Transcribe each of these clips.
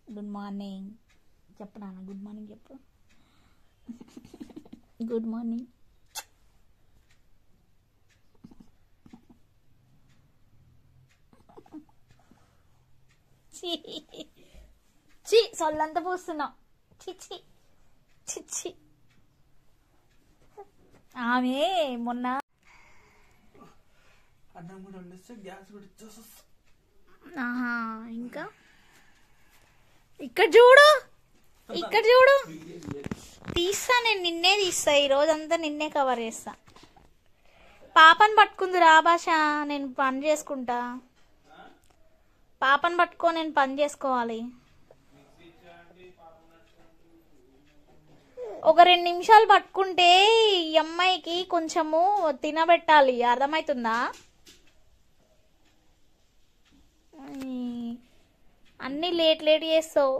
Good morning చెప్పు నాన్న good morning చెప్పు గుడ్ మార్నింగ్ చి చి సొల్లంతా పూస్తున్నావు చి చి చి చి ఆమె మొన్న అన్నం కూడా వండిస్తే గ్యాస్ కూడా ఇచ్చేస్తా ఆహా ఇంకా ఇక్కడ చూడు ఇక్కడ చూడు తీస్తా నేను నిన్నే తీస్తా ఈ రోజంతా నిన్నే కవర్ చేస్తా పాపని పట్టుకుంది రా భాష నేను పని చేసుకుంటా పాపని పట్టుకో నేను పని చేసుకోవాలి ఒక రెండు నిమిషాలు పట్టుకుంటే ఈ అమ్మాయికి కొంచెము తినబెట్టాలి అర్థమవుతుందా ఈ అన్నీ లేట్ లేట్ చేస్తావు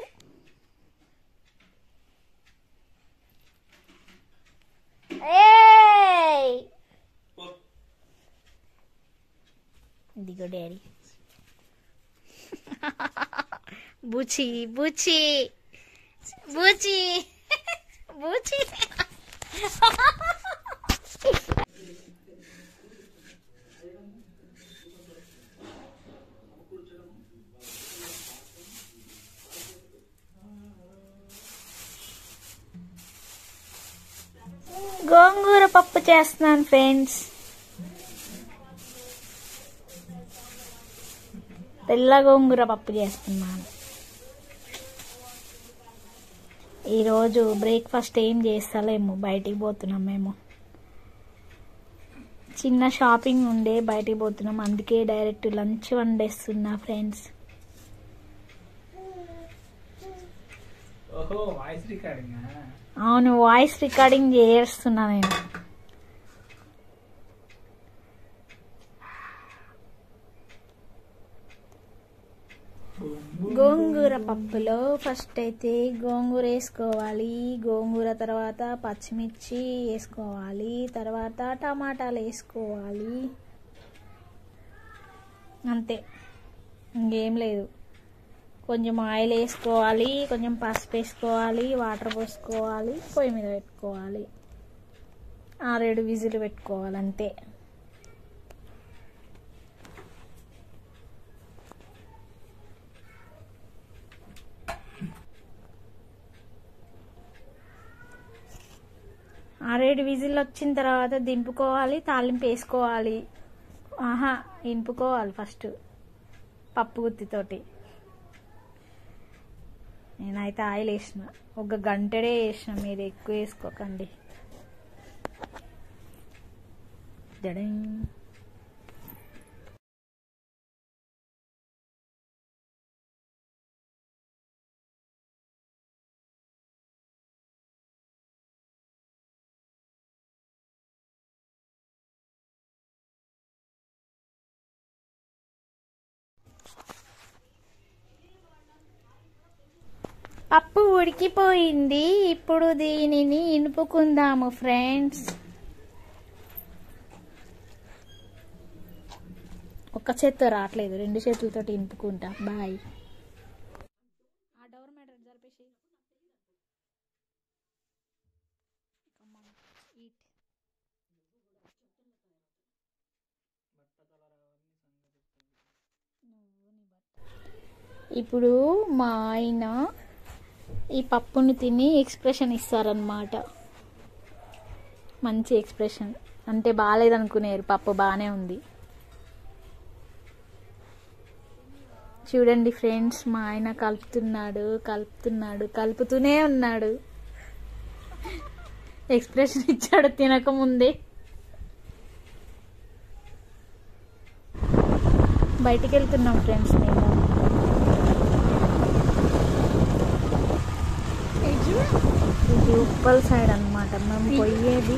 ఏయ్! ఇదిగో డాడీ బుచి బుచి బుచి బుచి గోంగూర పప్పు చేస్తున్నాను ఫ్రెండ్స్ తెల్ల గోంగూర పప్పు చేస్తున్నాను ఈరోజు బ్రేక్ఫాస్ట్ ఏం చేస్తలేము బయటికి పోతున్నాం మేము చిన్న షాపింగ్ ఉండే బయటికి పోతున్నాం అందుకే డైరెక్ట్ లంచ్ వండేస్తున్నా ఫ్రెండ్స్ ఓహో వాయిస్ రికార్డింగ్ అవును వాయిస్ రికార్డింగ్ చేస్తున్నా నేను గోంగూర పప్పులో ఫస్ట్ అయితే గోంగూర వేసుకోవాలి గోంగూర తర్వాత పచ్చిమిర్చి వేసుకోవాలి తర్వాత టమాటాలు వేసుకోవాలి అంతే ఇంకేం లేదు కొంచెం ఆయిల్ వేసుకోవాలి కొంచెం పసుపు వేసుకోవాలి వాటర్ పోసుకోవాలి పొయ్యి మీద పెట్టుకోవాలి ఆరేడు విజిల్ పెట్టుకోవాలి అంతే ఆరేడు విజిల్ వచ్చిన తర్వాత దింపుకోవాలి తాలింపు వేసుకోవాలి ఆహా ఇంపుకోవాలి ఫస్ట్ పప్పు గుత్తితోటి నేనైతే ఆయిల్ వేసిన ఒక గంటడే వేసిన మీరు ఎక్కువ వేసుకోకండి జడింగ్. పప్పు ఉడికిపోయింది ఇప్పుడు దీనిని ఇనుపుకుందాము ఫ్రెండ్స్ ఒక్క చేత్తో రావట్లేదు రెండు చేతులతోటి ఇనుపుకుంటా బాయ్ ఆ డోర్ మ్యాట్ జరిపేసి ఇప్పుడు మా ఆయన ఈ పప్పుని తిని ఎక్స్ప్రెషన్ ఇస్తారనమాట మంచి ఎక్స్ప్రెషన్ అంటే బాగాలేదనుకునేరు పప్పు బాగానే ఉంది చూడండి ఫ్రెండ్స్ మా ఆయన కలుపుతున్నాడు కలుపుతున్నాడు కలుపుతూనే ఉన్నాడు ఎక్స్ప్రెషన్ ఇచ్చాడు తినకముందే బయటికి వెళ్తున్నాం ఫ్రెండ్స్ మేము ఇది ఉప్పల్ సైడ్ అన్నమాట మేము పోయేది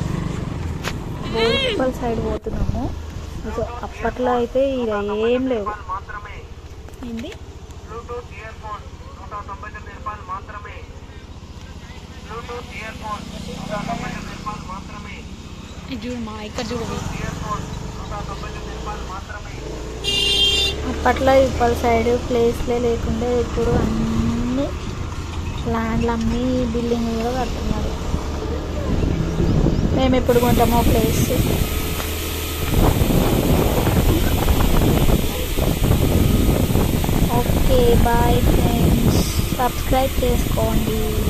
ఉప్పల్ సైడ్ పోతున్నాము ఇక అప్పట్లో అయితే ఇక ఏం లేవు ఏంది బ్లూటూత్ ఇయర్ ఫోన్ నూట తొంభై తొమ్మిది రూపాయలు మాత్రమే బ్లూటూత్ ఇయర్ ఫోన్ నూట తొంభై తొమ్మిది రూపాయలు మాత్రమే ఇది చూడు మా ఇక్కడ చూడు ఇయర్ ఫోన్ నూట తొంభై తొమ్మిది రూపాయలు మాత్రమే అప్పట్లో ఉప్పల్ సైడ్ ప్లేస్లే లేకుండా ఇప్పుడు అన్నీ అమ్మి ల్యాండ్లు అమ్మి బిల్డింగ్ కూడా కడుతున్నారు మేము ఎప్పుడు కొంటామో place okay bye friends subscribe చేసుకోండి